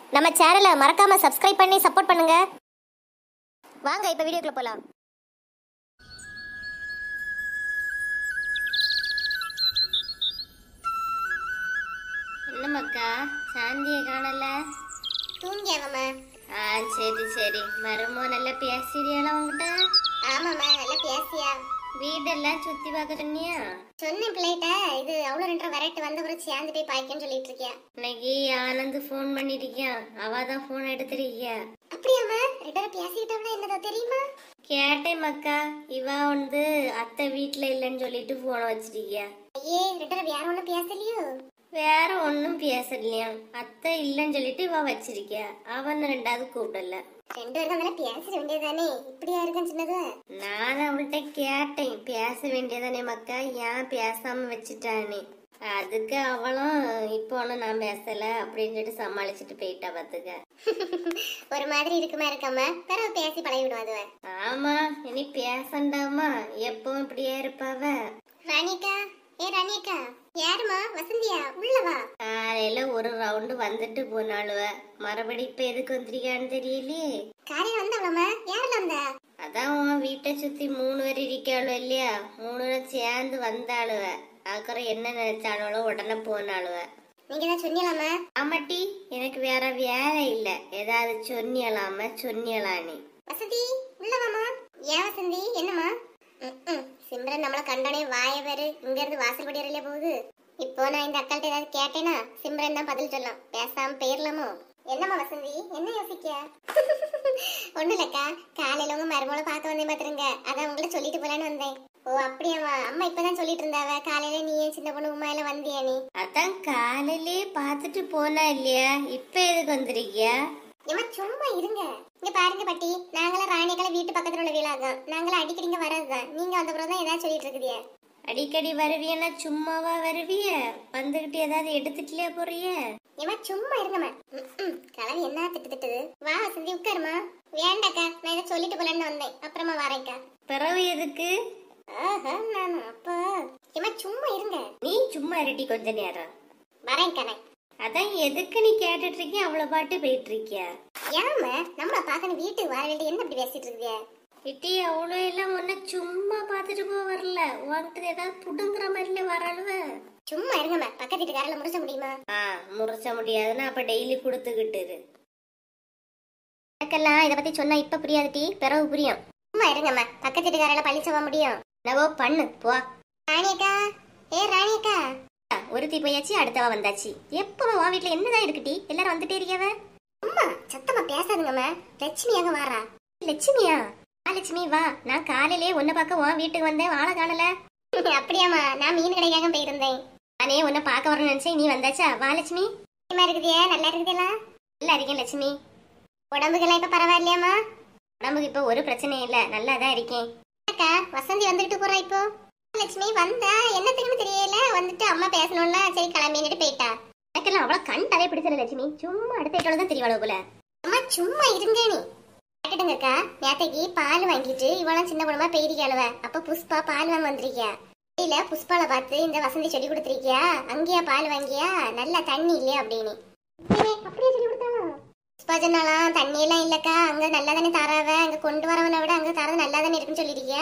நம்ம சேனலை மறக்காம சப்ஸ்கிரைப் பண்ணி சப்போர்ட் பண்ணுங்க வாங்க இப்ப வீடியோக்குள்ள போலாம் என்னம்மாக்கா சாந்தியை காணல தூங்கியாவம்மா ஆ சரி சரி மருமோ நல்லா பேசிறியாளா உங்ககிட்ட ஆமாம்மா நல்லா பேசியா வீடெல்லாம் சுத்தி பார்க்க சொன்னியா சொன்னேன் பிள்ளைகிட்ட இது அவ்வளோ ரெண்டரை வெரைட்டி வந்த பிறகு சேர்ந்து போய் பாய்க்கன்னு சொல்லிட்டு இருக்கியா இன்னைக்கு ஆனந்த் ஃபோன் பண்ணிருக்கியான் அவ தான் ஃபோன் எடுத்திருக்கியா அப்படியாம்மா ரெண்டரை பேசிக்கிட்டோம்னா என்னதோ தெரியுமா கேட்டேன் மக்கா இவ வந்து அத்தை வீட்ல இல்லைன்னு சொல்லிட்டு போனை வச்சிருக்கியா ஐயே ரெண்டரை வேற ஒன்றும் பேசலையோ வேற ஒன்றும் பேசலையா அத்தை இல்லைன்னு சொல்லிட்டு இவ வச்சிருக்கியா அவன் ரெண்டாவது கூப்பிடல ரெண்டு பேரும் நல்லா பேச வேண்டியதானே இப்படியா இருக்கும் சின்னது நான் அவள்கிட்ட கேட்டேன் பேச வேண்டியதானே மக்கா ஏன் பேசாம வச்சுட்டானே அதுக்கு அவளும் இப்போ ஒன்றும் நான் பேசல அப்படின்னு சொல்லிட்டு சமாளிச்சுட்டு போயிட்டா பார்த்துக்க ஒரு மாதிரி இருக்குமா இருக்காம பிறகு பேசி பழகிவிடும் அதுவ ஆமா இனி பேசண்டாமா எப்பவும் இப்படியே இருப்பாவ ராணிக்கா ஏ ராணிக்கா யாருமா வசந்தியா உள்ளவா காலையில ஒரு ரவுண்டு வந்துட்டு போனாளுவ மறுபடி இப்ப எதுக்கு வந்திருக்கான்னு தெரியலையே காலையில வந்தவளம்மா யாரில் வந்தா அதான் உன் வீட்டை சுத்தி மூணு பேர் இருக்காளோ இல்லையா மூணு பேரும் சேர்ந்து வந்தாளுவ அப்புறம் என்ன நினைச்சாலும் உடனே போனாளுவ நீங்க தான் சொன்னீங்களாம்மா ஆமாட்டி எனக்கு வேற வேலை இல்ல ஏதாவது சொன்னியலாம சொன்னியலானே வசந்தி உள்ளவாமா ஏன் வசந்தி என்னம்மா ம்ம். சிம்ரன் நம்மள கண்டோனே வாய பேரு இங்க இருந்து வாசல் படி வரையில போகுது இப்போ நான் இந்த அக்கள்கிட்ட ஏதாவது கேட்டேனா சிம்ரன் தான் பதில் சொல்லலாம் பேசாம போயிரலாமோ என்னம்மா வசந்தி என்ன யோசிக்க ஒண்ணு இல்லக்கா காலையில உங்க மருமகளை பார்க்க வந்தேன் பாத்துருங்க அதான் உங்களை சொல்லிட்டு போலான்னு வந்தேன் ஓ அப்படியாம்மா அம்மா இப்பதான் சொல்லிட்டு இருந்தாவ காலையில நீ ஏன் சின்ன பொண்ணு உமா எல்லாம் வந்தியா நீ அதான் காலையிலே பார்த்துட்டு போனா இல்லையா இப்ப எதுக்கு வந்திருக்கியா ஏம்மா சும்மா இருங்க இங்க பாருங்க பாட்டி நாங்களாம் ராணிக்கெல்லாம் வீட்டு பக்கத்துல உள்ள வீடாதான் நாங்களாம் அடிக்கடி இங்க வர்றதுதான் நீங்க வந்த பிறகு தான் ஏதாவது சொல்லிட்டு இருக்குதியே அடிக்கடி வருவியன்னா சும்மாவா வருவிய வந்துகிட்டு ஏதாவது எடுத்துட்டுலயே போறிய ஏமா சும்மா இருங்கம்மா ம்ம். கிளவி என்ன திட்டு திட்டுது வா வசந்தி உட்காருமா வேண்டாக்கா நான் இதை சொல்லிட்டு போலன்னு வந்தேன் அப்புறமா வரேன்க்கா பிறவு எதுக்கு ஆஹா நான் அப்போ ஏமா சும்மா இருங்க நீ சும்மா இருட்டி கொஞ்ச நேரம் வரேன்க்கா நான் அதான் எதுக்கு நீ கேட்டுட்டு இருக்கிய அவ்வளவு பாட்டு போயிட்டு இருக்கியா ஏமா நம்மள பார்க்கணும் வீட்டுக்கு வர வேண்டிய என்ன இப்படி பேசிட்டு இருக்கீங்க இட்டி அவ்வளோ எல்லாம் உன்னை சும்மா பார்த்துட்டு போக வரல உன்கிட்ட ஏதாவது புடுங்குற மாதிரில வரலுவ சும்மா இருங்கம்மா பக்கத்து வீட்டுக்காரில் முடிச்ச முடியுமா ஆ முறைச்ச முடியாதுன்னா அப்ப டெய்லி கொடுத்துக்கிட்டு இரு. எனக்கெல்லாம் இதை பத்தி சொன்னா இப்ப புரியாது டி பிறகு புரியும் சும்மா இருங்கம்மா பக்கத்து வீட்டுக்காரில் பழிச்சவா முடியும் என்னவோ பண்ணு போ ராணியக்கா ஏ ராணியக்கா ஒருத்தி போயாச்சு அடுத்தவ வந்தாச்சு எப்போ உன் வீட்டுல என்னதான் இருக்குடி எல்லாரும் வந்துட்டே இருக்கியாவ அம்மா சத்தமா பேசாதுங்கம்மா லட்சுமி அங்க வாரா லட்சுமியா ஆ லட்சுமி வா நான் காலையிலே உன்னை பார்க்க உன் வீட்டுக்கு வந்தேன் ஆளை காணல அப்படியாம்மா நான் மீன் கடைக்காக போயிருந்தேன் நானே உன்னை பார்க்க வரணும்னு நினைச்சேன் நீ வந்தாச்சா வா லட்சுமி எப்படிம்மா இருக்குதியா நல்லா இருக்குதுல்ல நல்லா இருக்கேன் லட்சுமி உடம்புக்கெல்லாம் இப்ப பரவாயில்லையாம்மா உடம்புக்கு இப்போ ஒரு பிரச்சனையும் இல்ல நல்லா தான் இருக்கேன் அக்கா வசந்தி வந்துட்டு போறா இப்போ லட்சுமி வந்தா என்னத்துக்குன்னு தெரியல வந்துட்டு அம்மா பேசணும்ல சரி கிளம்பிட்டு போயிட்டா எனக்கெல்லாம் அவ்வளோ கண்டாலே பிடிச்சல லட்சுமி சும்மா அடுத்த வீட்டோட தான் தெரியவாளோ போல அம்மா சும்மா இருங்க நீ கேட்டுடுங்கக்கா நேத்தைக்கு பால் வாங்கிட்டு இவளும் சின்ன பொண்ணுமா பெய்திக்காளுவ அப்ப புஷ்பா பால் வாங்க வந்திருக்கியா இல்ல புஷ்பால பார்த்து இந்த வசந்தி சொல்லி கொடுத்துருக்கியா அங்கேயா பால் வாங்கியா நல்லா தண்ணி இல்லையா அப்படின்னு ஏய், அப்படியே சொல்லி கொடுத்தாளா புஷ்பா சொன்னாலாம் தண்ணி எல்லாம் இல்லக்கா அங்க நல்லா தானே தராவ அங்க கொண்டு வரவனை விட அங்க தரது நல்லா தானே இருக்குன்னு சொல்லிருக்கியா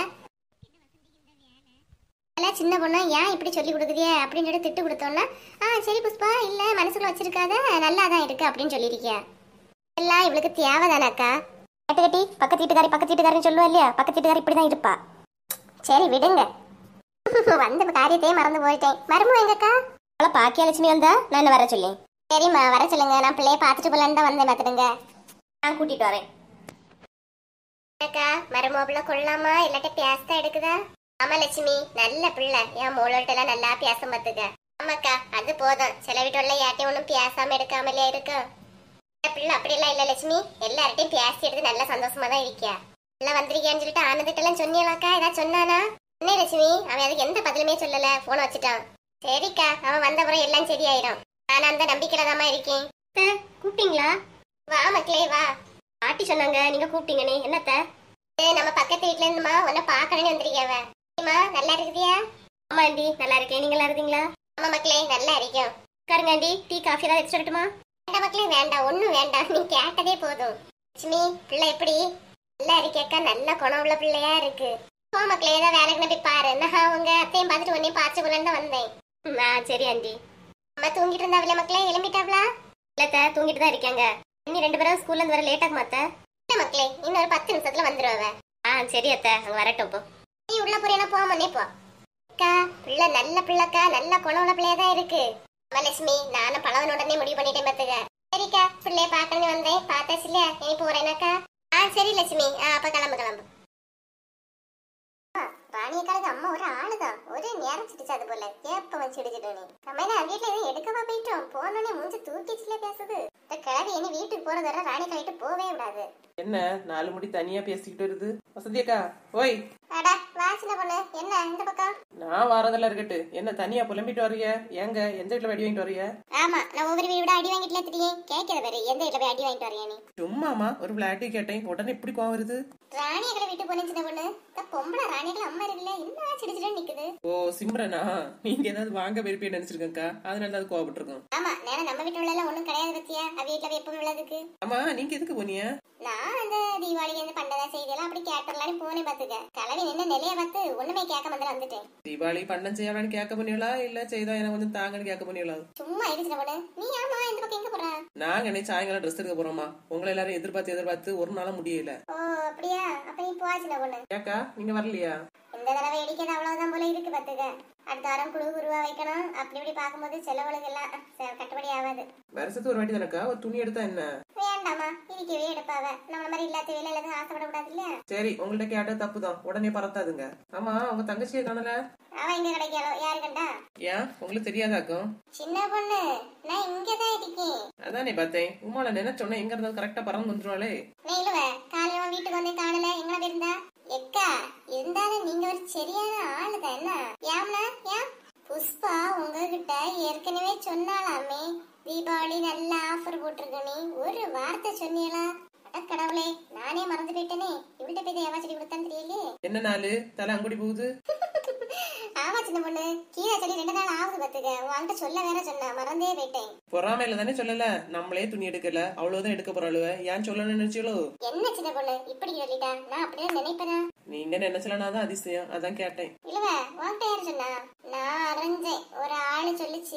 அதெல்லாம் சின்ன பொண்ணா ஏன் இப்படி சொல்லி கொடுக்குதியே அப்படின்னு சொல்லி திட்டு கொடுத்தோம்னா ஆ சரி புஷ்பா இல்ல மனசுக்குள்ள வச்சிருக்காத நல்லா தான் இருக்கு அப்படின்னு சொல்லியிருக்கியா எல்லாம் இவளுக்கு தேவைதானக்கா கட்டி கட்டி பக்கத்து வீட்டுக்காரி பக்கத்து வீட்டுக்காரன்னு சொல்லுவா இல்லையா பக்கத்து வீட்டுக்காரி இப்படி தான் இருப்பா சரி விடுங்க வந்த காரியத்தையே மறந்து போயிட்டேன் மருமு எங்கக்கா அவளை பாக்கியா லட்சுமி வந்தா நான் என்ன வர சொல்லி சரிம்மா வர சொல்லுங்க நான் பிள்ளைய பார்த்துட்டு போலான்னு தான் வந்தேன் பார்த்துடுங்க நான் கூட்டிட்டு வரேன் அக்கா மருமோபிள்ள கொள்ளாமா இல்லாட்ட பேசதான் எடுக்குதா ஆமா லட்சுமி நல்ல பிள்ளை என் மூலோட்ட எல்லாம் நல்லா பேச பார்த்துக்க ஆமாக்கா அது போதும் சில வீட்டுல யார்ட்டையும் ஒன்றும் பேசாம எடுக்காமலே இருக்கும் என் பிள்ளை அப்படியெல்லாம் இல்ல லட்சுமி எல்லார்ட்டையும் பேசி எடுத்து நல்ல சந்தோஷமா தான் இருக்கியா எல்லாம் வந்திருக்கியான்னு சொல்லிட்டு ஆனந்திட்டெல்லாம் சொன்னியலாக்கா ஏதாவது சொன்னானா என்ன லட்சுமி அவன் அதுக்கு எந்த பதிலுமே சொல்லல போன வச்சுட்டான் சரிக்கா அவன் வந்தப்புறம் எல்லாம் சரியாயிரும் நான் அந்த நம்பிக்கையில தாம்மா இருக்கேன் அத்தை, கூப்பிட்டீங்களா வா மக்களே வா பாட்டி சொன்னாங்க நீங்க கூப்பிட்டீங்கனே என்னத்த ஏய், நம்ம பக்கத்து வீட்ல இருந்துமா உன்னை பார்க்கணும்னு வந்திருக்கியாவ ஏம்மா, நல்லா இருக்குதியா ஆமா ஆண்டி நல்லா இருக்கேன் நீங்க நல்லா இருக்கீங்களா ஆமா மக்களே நல்லா இருக்கும் உட்காருங்க ஆண்டி டீ காஃபி ஏதாவது எடுத்து வரட்டுமா வேண்டாம் மக்களே வேண்டாம் ஒண்ணும் வேண்டாம் நீ கேட்டதே போதும் லட்சுமி பிள்ளை எப்படி நல்லா இருக்கேக்கா நல்ல குணம் உள்ள பிள்ளையா இருக்கு போ மக்களே ஏதோ வேலைக்கு போய் பாரு நான் உங்க அத்தையும் பார்த்துட்டு உன்னையும் பார்த்து தான் வந்தேன் ஆ சரி ஆண்டி அம்மா தூங்கிட்டு இருந்தாவில மக்களே எழும்பிட்டாவ்ளா இல்லத்த தூங்கிட்டு தான் இருக்காங்க இன்னி ரெண்டு பேரும் ஸ்கூல்ல இருந்து வர லேட்டாக மாத்த இல்ல மக்களே இன்னொரு பத்து நிமிஷத்துல வந்துருவ ஆ சரி அத்தை அங்கே வரட்டும் இப்போ நீ உள்ள போறேன்னா போமனே போ அக்கா பிள்ளை நல்ல பிள்ளைக்கா நல்ல குணம் உள்ள பிள்ளையா தான் இருக்கு லட்சுமி நானும் பழவன் உடனே முடிவு பண்ணிட்டேன் பாத்துக்க சரிக்கா பிள்ளைய பாக்கணும்னு வந்தேன் பார்த்தாச்சு இல்லையா இனி போறேனாக்கா ஆ சரி லட்சுமி ஆ அப்ப கிளம்பு கிளம்பு ராணியக்காளுக்கு அம்மா ஒரு ஆளுதான் ஒரே நேரம் சிடிச்சு அது போல ஏப்ப வச்சு இடிச்சிட்டு நீ நம்ம என்ன வீட்டுல எதுவும் எடுக்கவா போயிட்டோம் போனோடனே மூஞ்சி தூக்கிச்சுல பேசுது இந்த கிழவி இனி வீட்டுக்கு போறது வர ராணி கழிட்டு போவே விடாது என்ன நாலு முடி தனியா பேசிக்கிட்டு வருது வசந்தி அக்கா ஓய் அடா வாசின பொண்ணு என்ன இந்த பக்கம் நான் வாரதெல்லாம் இருக்கட்டு என்ன தனியா புலம்பிட்டு வர்றிய ஏங்க எந்த வீட்டுல வெடி வாங்கிட்டு வர்றிய ஆமா நான் ஒவ்வொரு வீட அடி வாங்கிட்டுல தெரியும் கேட்கிற பாரு எந்த வீட்டுல போய் அடி வாங்கிட்டு வரையா நீ சும்மாமா ஒரு விளையாட்டு கேட்டேன் உடனே இப்படி கோவம் வருது ராணியகளை விட்டு போன சின்ன பொண்ணு இந்த பொம்பளை ராணியகள் அம்மா இருக்குல்ல என்ன சிடிச்சிட்டு நிக்குது ஓ சிம்ரனா நீங்க ஏதாவது வாங்க விருப்பி நினைச்சிருக்கேன்க்கா அதனால அது கோவப்பட்டிருக்கோம் ஆமா நேரம் நம்ம வீட்டு உள்ள ஒண்ணும் கிடையாது பத்தியா அவ வீட்டுல போய் எப்பவும் உள்ளதுக்கு ஆமா நீங்க எதுக்கு போனிய நான் அந்த தீபாவளிக்கு இந்த பண்டதா செய்தியெல்லாம் அப்படி கேட்டுலான்னு போனேன் பாத்துக்க கிளவி நின்று நிலைய பார்த்து ஒண்ணுமே கேட்க வந்து வந்துட்டேன் தீபாவளி பண்டம் செய்யலான்னு கேட்க போனீங்களா இல்ல செய்தா எனக்கு கொஞ்சம் தாங்கன்னு கேட்க போனீங்களா சும்மா இரு சின்ன பொண்ணு நீ ஆமா இந்த பக்கம் எங்க போற நாங்க என்ன சாயங்காலம் ட்ரெஸ் எடுக்க போறோமா உங்களை எல்லாரும் எதிர்பார்த்து எதிர்பார்த்து ஒரு நாளும் முடியல ஓ அப்படியா அப்ப நீ போ சின்ன பொண்ணு ஏக்கா நீங்க வரலையா இந்த தடவை இடிக்கிறது அவ்வளவுதான் போல இருக்கு பாத்துக்க அடுத்த வாரம் குழு உருவா வைக்கணும் அப்படி இப்படி பார்க்கும்போது செலவுகளுக்கு எல்லாம் ச- கட்டுப்படி ஆகாது வருஷத்துக்கு ஒரு வாட்டி தானக்கா ஒரு துணி எடுத்தா என்ன வேண்டாமா இருக்கவே எடுப்பாவ நம்மள மாதிரி இல்லாத வேலை எல்லாத்தையும் ஆசைப்படக்கூடாது இல்லையா சரி உங்கள்ட்ட கேட்டது தப்பு தான் உடனே பறத்தாதுங்க ஆமா உங்க தங்கச்சியை காணல அவ இங்க கிடைக்காளோ யாரு கண்டா ஏன் உங்களுக்கு தெரியாதாக்கும் சின்ன பொண்ணு நான் இங்கதான் இருக்கேன் அதானே பார்த்தேன் உமால நினைச்சோன்னே எங்க இருந்தாலும் கரெக்டா பறந்து வந்துருவாளே நான் இல்லவ காலையில உன் வீட்டுக்கு வந்து காணல எங்களை இருந்தா எக்கா இருந்தாலும் நீங்க ஒரு சரியான ஆளு தான் என்ன ஏம்னா ஏன் புஷ்பா உங்ககிட்ட ஏற்கனவே சொன்னாலாமே தீபாவளி நல்ல ஆஃபர் போட்டிருக்க நீ ஒரு வார்த்தை சொன்னீங்களா அட கடவுளே நானே மறந்து போயிட்டேனே இவள்கிட்ட போய் ஏவா செடி கொடுத்தான்னு தெரியலையே என்ன நாள் தலை அங்குடி போகுது ஆமா சின்ன பொண்ணு கீழே சொல்லி ரெண்டு நாள் ஆகுது பாத்துக்க உன்கிட்ட சொல்ல வேற சொன்னா மறந்தே போயிட்டேன் பொறாமையில தானே சொல்லல நம்மளே துணி எடுக்கல அவ்வளவுதான் எடுக்க போறாளுவ ஏன் சொல்லணும்னு நினைச்சீங்களோ என்ன சின்ன பொண்ணு இப்படி சொல்லிட்டா நான் அப்படியே நினைப்பேனா நீங்க நினைச்சலனாதான் அதிசயம் அதான் கேட்டேன் இல்லவ உன்கிட்ட யாரு சொன்னா நான் அறிஞ்சேன் ஒரு ஆளு சொல்லிச்சு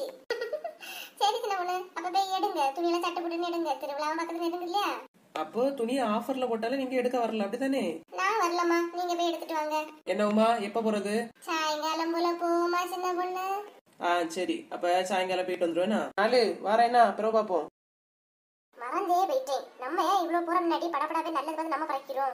சரி சின்ன பொண்ணு அப்ப போய் எடுங்க துணியில சட்டை போட்டுன்னு எடுங்க திருவிழா பக்கத்துல எடுங்க இல்லையா அப்போ துணி ஆஃபர்ல போட்டாலும் நீங்க எடுக்க வரல அப்படிதானே நான் வரலம்மா நீங்க போய் எடுத்துட்டு வாங்க என்ன உமா எப்ப போறது சாயங்காலம் போல போமா சின்ன பொண்ணு ஆ சரி அப்ப சாயங்காலம் போயிட்டு வந்துருவேனா நாலு வரேன்னா பிறகு பாப்போம் மறந்தே போயிட்டேன் நம்ம ஏன் இவ்வளவு பூரம் நடி படப்படாவே நல்லது பார்த்து நம்ம பறக்கிறோம்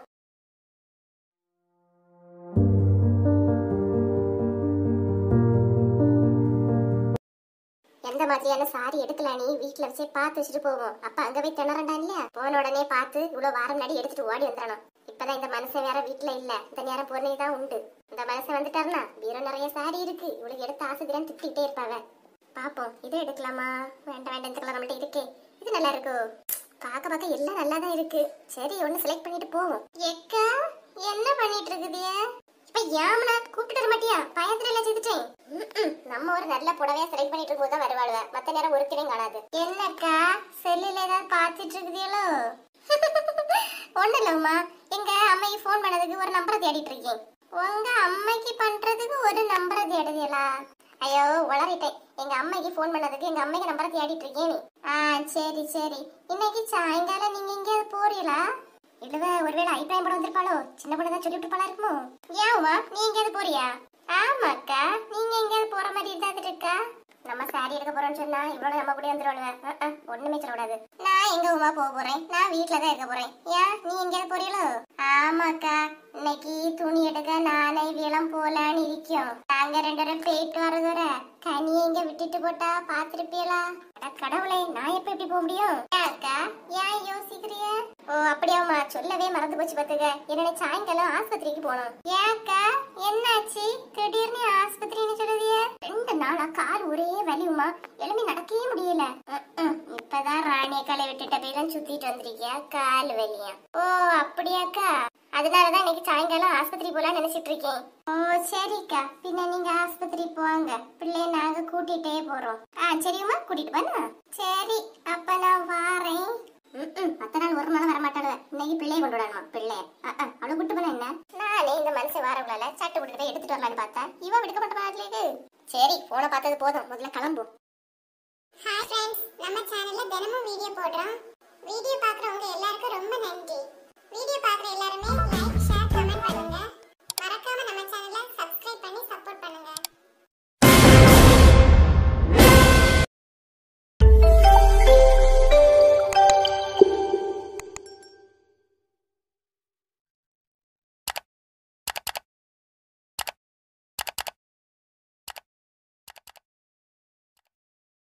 எந்த மாதிரியான சாரி எடுக்கலாம் நீ வீட்டுல வச்சே பார்த்து வச்சுட்டு போவோம் அப்ப அங்க போய் திணறண்டா இல்லையா போன உடனே பார்த்து இவ்வளவு வாரம் நடி எடுத்துட்டு ஓடி வந்துடணும் இப்பதான் இந்த மனுஷன் வேற வீட்டுல இல்ல இந்த நேரம் பொருளை தான் உண்டு இந்த மனுஷன் வந்துட்டாருனா பீரோ நிறைய சாரி இருக்கு இவளுக்கு எடுத்து ஆசை தினம் திட்டிகிட்டே இருப்பாவ பாப்போம் இது எடுக்கலாமா வேண்டாம் வேண்டாம் இந்த கலர் நம்மள்ட்ட இருக்கே இது நல்லா இருக்கோ பார்க்க பார்க்க எல்லாம் நல்லா தான் இருக்கு சரி ஒன்னு செலக்ட் பண்ணிட்டு போவோம் எக்கா என்ன பண்ணிட்டு இருக்குதிய இப்ப யாமனா கூப்பிட்டு வர மாட்டியா பயத்துல எல்லாம் செய்துட்டேன் ம்ம். நம்ம ஒரு நல்ல புடவையா செலக்ட் பண்ணிட்டு இருக்கும்போது தான் வருவாளுவ மத்த நேரம் ஒரு கிளையும் காணாது என்னக்கா செல்லுல ஏதாவது பாத்துட்டு இருக்குதியலோ ஒண்ணு இல்லம்மா எங்க அம்மைக்கு ஃபோன் பண்ணதுக்கு ஒரு நம்பரை தேடிட்டு இருக்கேன் உங்க அம்மைக்கு பண்றதுக்கு ஒரு நம்பரை தேடுதியலா ஐயோ உளறிட்டேன் எங்க அம்மைக்கு ஃபோன் பண்ணதுக்கு எங்க அம்மைக்கு நம்பரை தேடிட்டு இருக்கேன் நீ ஆ சரி சரி இன்னைக்கு சாயங்காலம் நீங்க எங்கேயாவது போறீங்களா இல்லவ ஒருவேளை அபிப்பிராயம் படம் வந்திருப்பாளோ சின்ன பொண்ணு தான் சொல்லிட்டு போல இருக்குமோ ஏன்மா நீ எங்கேயாவது போறியா ஆமாக்கா நீங்க எங்கேயாவது போற மாதிரி இருந்தாது இருக்கா நம்ம சாரி எடுக்க போறோம்னு சொன்னா இவ்வளவு நம்ம கூட வந்துருவாளுவ ஒண்ணுமே சொல்லக்கூடாது நான் எங்க உமா போக போறேன் நான் வீட்ல தான் இருக்க போறேன் ஏன் நீ எங்கேயாவது போறீங்களோ ஆமாக்கா இன்னைக்கு துணி எடுக்க நானே வீலம் போலான்னு இருக்கோம் நாங்க ரெண்டு பேரும் போயிட்டு வரதோட கனியை இங்க விட்டுட்டு போட்டா பாத்திருப்பீங்களா அட கடவுளே நான் எப்ப இப்படி போக முடியும் ஏன் அக்கா ஏன் யோசிக்கிறிய ஓ அப்படியாமா சொல்லவே மறந்து போச்சு பாத்துக்க என்னோட சாயங்காலம் ஆஸ்பத்திரிக்கு போனோம் ஏன்க்கா என்னாச்சு திடீர்னு ஆஸ்பத்திரின்னு சொல்லுதிய ரெண்டு நாளா கால் ஒரே வலியுமா எழும்பி நடக்கவே முடியல ம்ம். இப்பதான் ராணிய காலை விட்டுட்ட போய் தான் சுத்திட்டு வந்திருக்கியா கால் வலியா ஓ அப்படியாக்கா அதனாலதான் இன்னைக்கு சாயங்காலம் ஆஸ்பத்திரி போலாம் நினைச்சிட்டு இருக்கேன் ஓ சரிக்கா பின்ன நீங்க ஆஸ்பத்திரி போவாங்க பிள்ளைய நாங்க கூட்டிட்டே போறோம் ஆ சரியுமா கூட்டிட்டு போனா சரி அப்ப நான் வாரேன் ம்ம். மத்த நாள் ஒரு நாள் வரமாட்டாளுவ இன்னைக்கு பிள்ளைய கொண்டு விடணுமா பிள்ளைய அவளை கூட்டு போன என்ன நானே இந்த மனுஷன் வாரவங்களால சட்டை விட்டுட்டு போய் எடுத்துட்டு வரலான்னு பார்த்தா இவ விடுக்க மாட்டேன் சரி போன பார்த்தது போதும் முதல்ல கிளம்பு ஹாய் ஃப்ரெண்ட்ஸ் நம்ம சேனல்ல தினமும் வீடியோ போடுறோம் வீடியோ பார்க்குறவங்க எல்லாருக்கும் ரொம்ப நன்றி வீடியோ பார்க்குற எல்லாருமே லைக் ஷேர் கமெண்ட் பண்ணுங்க மறக்காம நம்ம சேனலை சப்ஸ்கிரைப் பண்ணி சப்போர்ட் பண்ணுங்க